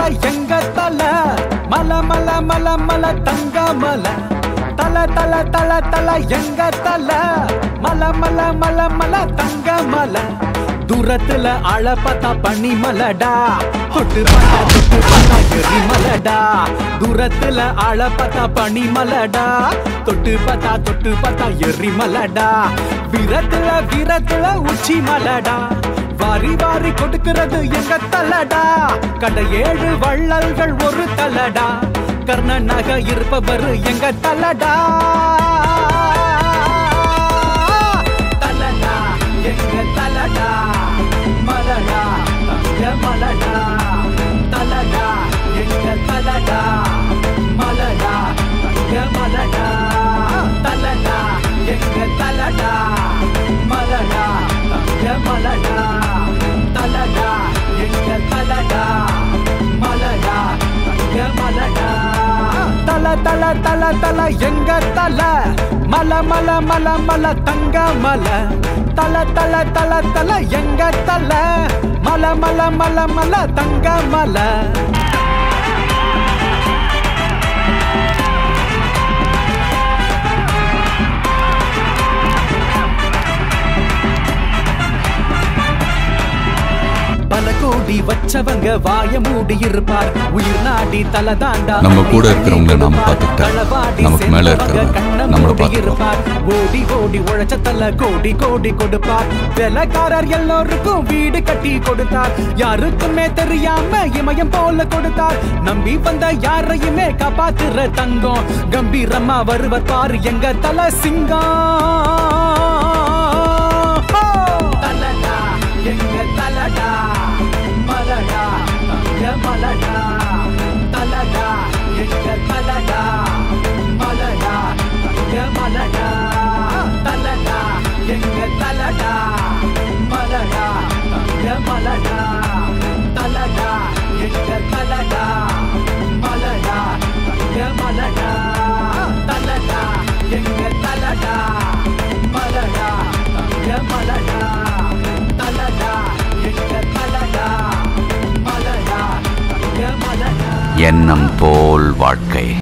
தல எங்க தல மல மல மல மல தங்க மல தல தல தல தல எங்க தல மல மல மல மல தங்க மல தூரத்துல அழ பார்த்தா பனி மலடா தொட்டு பார்த்தா தொட்டு பார்த்தா எரி மலடா தூரத்துல அழ பார்த்தா பனி மலடா தொட்டு பார்த்தா தொட்டு பார்த்தா எரி மலடா வீரத்துல வீரத்துல உச்சி மலடா வாரி வாரி கொடுக்கிறது எங்க தலடா கண்ட ஏழு வள்ளல்கள் ஒரு தலடா கர்ணனாக இருப்பவர் எங்க தலடா தலடா எங்க தலடா மலடா தங்க மலடா தலடா எங்க தலடா மலடா தங்க மலடா தலடா எங்க தலடா மலடா தங்க மலடா தலடா எங்க தலடா மலடா தங்க மலடா தல தல தல தல எங்க தல மல மல மல மல தங்க மல தல தல தல தல எங்க தல மல மல மல மல தங்க மல பல கோடி வச்சவங்க வாய மூடி இருப்பார் உயிர் நாடி தல தாண்டா நம்ம கூட இருக்கிறவங்கள நாம பார்த்துக்கிட்டா, நமக்கு மேல இருக்கிறவங்க நம்மள பார்த்துக்குவாங்க. இருப்பார் ஓடி ஓடி உழைச்ச தல கோடி கோடி கொடுப்பார் வெலக்காரர் எல்லோருக்கும் வீடு கட்டி கொடுத்தார் யாருக்குமே தெரியாம இமயம் போல கொடுத்தார் நம்பி வந்த யாரையுமே காப்பாத்துற தங்கம் கம்பீரமா வருவர் பாரு எங்க தல சிங்கம் தலடா எங்க தலடா மலடா தங்க மலடா தலடா எங்க தலடா மலடா தங்க மலடா தலடா எங்க தலடா மலடா தங்க மலடா தலடா எங்க தலடா மலடா தங்க மலடா தலடா எங்க தலடா மலடா தங்க மலடா தலடா எங்க தலடா மலடா தங்க மலடா எண்ணம் போல் வாழ்க்கை